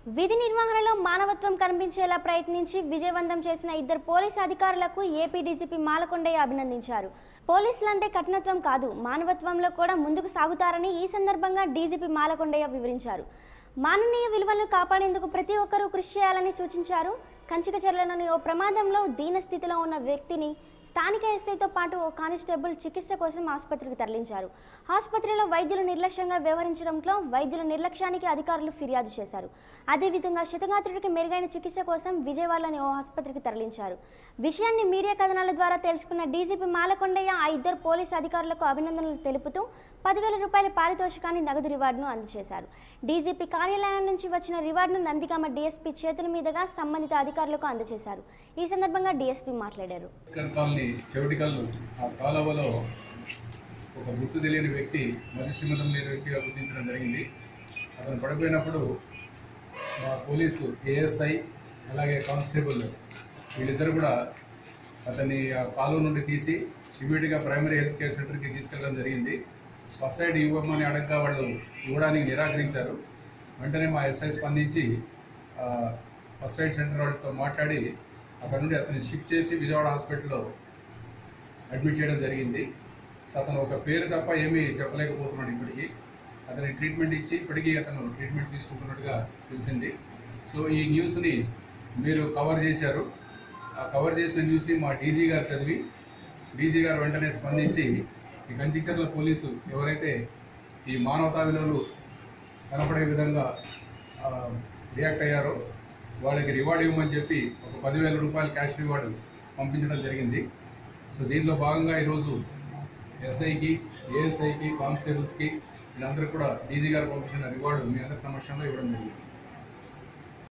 విధి నిర్వహణలో మానవత్వం కనిపించేలా ప్రయత్నించి విజయవంతం చేసిన ఇద్దరు పోలీసు అధికారులకు ఏపీ డీజీపీ మాలకొండయ్య అభినందించారు పోలీసులంటే కఠినత్వం కాదు మానవత్వంలో కూడా ముందుకు సాగుతారని ఈ సందర్భంగా డీజీపీ మాలకొండయ్య వివరించారు మానవీయ విలువలను కాపాడేందుకు ప్రతి ఒక్కరూ కృషి చేయాలని సూచించారు కంచికచర్లలోని ఓ ప్రమాదంలో దీనస్థితిలో ఉన్న వ్యక్తిని స్థానిక ఎస్ఐతో పాటు ఓ కానిస్టేబుల్ చికిత్స కోసం ఆసుపత్రికి తరలించారు ఆసుపత్రిలో వైద్యులు నిర్లక్ష్యంగా వ్యవహరించడంతో వైద్యుల నిర్లక్ష్యానికి అధికారులు ఫిర్యాదు చేశారు అదేవిధంగా శతగాత్రుడికి మెరుగైన చికిత్స కోసం విజయవాడలోని ఓ ఆసుపత్రికి తరలించారు విషయాన్ని మీడియా కథనాల ద్వారా తెలుసుకున్న డీజీపీ మాలకొండయ్య ఆ ఇద్దరు పోలీసు అధికారులకు అభినందనలు తెలుపుతూ పదివేల రూపాయల పారితోషికాన్ని నగదు రివార్డును అందజేశారు డీజీపీ కార్యాలయం నుంచి వచ్చిన రివార్డును నందిగామ డీఎస్పీ చేతుల మీదుగా సంబంధిత అధికారులకు అందజేశారు ఈ సందర్భంగా డీఎస్పీ మాట్లాడారు అంబేద్కర్ కాలనీ చెవిటికల్లు ఆ కాలువలో ఒక గుర్తు తెలియని వ్యక్తి మతిస్థిమితం లేని వ్యక్తిగా గుర్తించడం జరిగింది అతను పడిపోయినప్పుడు మా పోలీసు ఏఎస్ఐ అలాగే కానిస్టేబుల్ వీళ్ళిద్దరు కూడా అతన్ని ఆ కాలువ నుండి తీసి ఇమీడియట్గా ప్రైమరీ హెల్త్ కేర్ సెంటర్కి తీసుకెళ్ళడం జరిగింది ఫస్ట్ సైడ్ ఇవ్వమని అడగగా వాళ్ళు ఇవ్వడానికి నిరాకరించారు వెంటనే మా ఎస్ఐ స్పందించి ఆ, ఫస్ట్ ఎయిడ్ సెంటర్ వాళ్ళతో మాట్లాడి అక్కడ నుండి అతన్ని షిఫ్ట్ చేసి విజయవాడ హాస్పిటల్లో అడ్మిట్ చేయడం జరిగింది సో అతను ఒక పేరు తప్ప ఏమీ చెప్పలేకపోతున్నాడు ఇప్పటికీ అతని ట్రీట్మెంట్ ఇచ్చి ఇప్పటికీ అతను ట్రీట్మెంట్ తీసుకుంటున్నట్టుగా తెలిసింది సో ఈ న్యూస్ని మీరు కవర్ చేశారు ఆ కవర్ చేసిన న్యూస్ని మా డీజీ గారు చదివి డీజీ గారు వెంటనే స్పందించి ఈ కంచిచర్ల పోలీసు ఎవరైతే ఈ మానవతా విలువలు కనపడే విధంగా ఆ, రియాక్ట్ అయ్యారో వాళ్ళకి రివార్డ్ ఇవ్వమని చెప్పి ఒక పదివేల రూపాయల క్యాష్ రివార్డు పంపించడం జరిగింది సో దీనిలో భాగంగా ఈరోజు ఎస్ఐకి ఏఎస్ఐకి కానిస్టేబుల్స్కి వీళ్ళందరూ కూడా డీజీ గారు పంపించిన రివార్డు మీ అందరి సమక్షంలో ఇవ్వడం జరిగింది